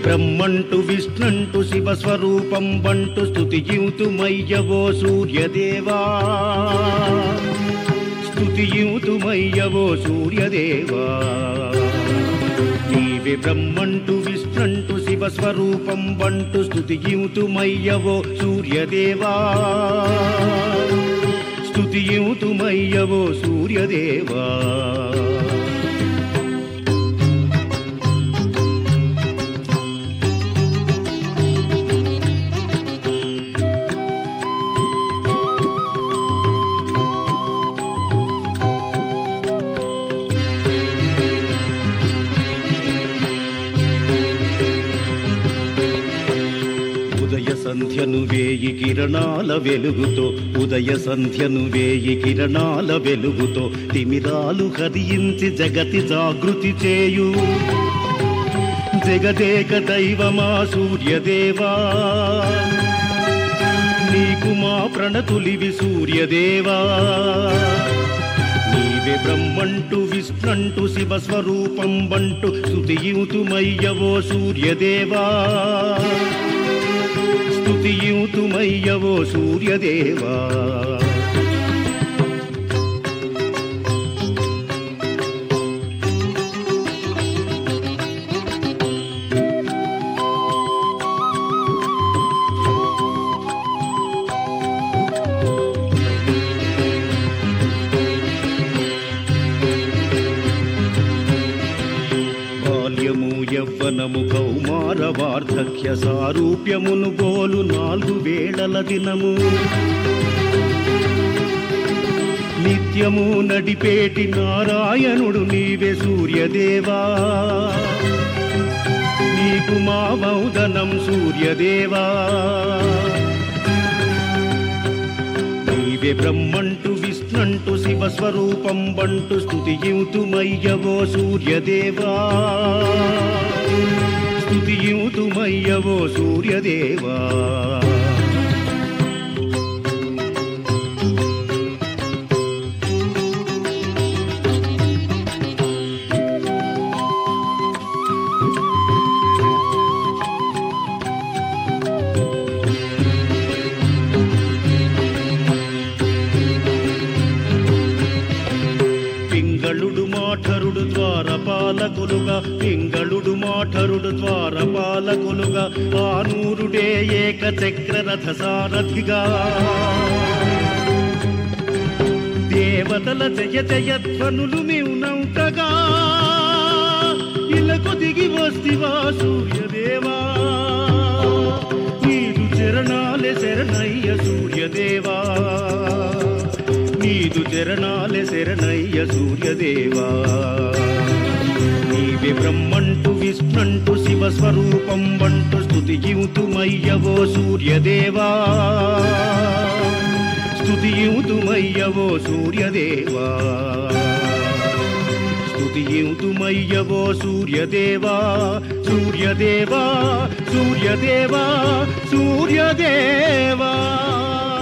బ్రహ్మంటు విష్ణంటు శివ స్వరూపం బంటు స్తుతియుతుమయ్యవో సూర్యదేవా స్తుతియుతుమయ్యవో సూర్యదేవా నీవే బ్రహ్మంటు విష్ణంటు శివ స్వరూపం బంటు స్తుతియుతుమయ్యవో సూర్యదేవా స్తుతియుతుమయ్యవో సూర్యదేవా ఉదయ సంధ్యను వేయి కిరణాల వెలుగుతో ఉదయ సంధ్యను వేయి కిరణాల వెలుగుతో తిమిరాలు హరించి జగతి జాగృతి చేయు జగదేక దైవమా సూర్యదేవా నీకు మా ప్రణతులివి సూర్యదేవా నీవే బ్రహ్మంటు విష్ణంటు శివ స్వరూపం బంటు స్తుతియుతుమయ్యవో సూర్యదేవా స్తుతియుతుమయ్యవో సూర్యదేవా బాల్యము యవ్వనము కౌమార వార్ధక్య సారూప్యమును గోలు నాలుగు వేళల దినము నిత్యము నడిపేటి నారాయణుడు నీవే సూర్యదేవా నీకు మా మౌదనం సూర్యదేవా నీవే బ్రహ్మంటు విష్ణంటు శివ స్వరూపం బంటు స్తుతియుతుమయ్యవో సూర్యదేవా స్తుతియుతుమయ్యవో సూర్యదేవా పింగళుడు మాఠరుడు ద్వారపాలకులుగా పింగళుడు మాఠరుడు ద్వారపాలకులుగా ఆనూరుడే ఏక చక్ర రథ సారథిగా దేవతల జయ జయధ్వనులు మివునంతగా ఇలకు దిగి వస్తివా సూర్యదేవా నీదు చరణాలే శరణయ్య సూర్యదేవా నీదు చరణాలే శరణయ్య సూర్యదేవా నీవే బ్రహ్మంటు విష్ణంటు శివ స్వరూపం బంటు స్తుతియుతుమయ్యవో సూర్యదేవా స్తుతియుతుమయ్యవో సూర్యదేవా స్తుతియుతుమయ్యవో సూర్యదేవా సూర్యదేవా సూర్యదేవా సూర్యదేవా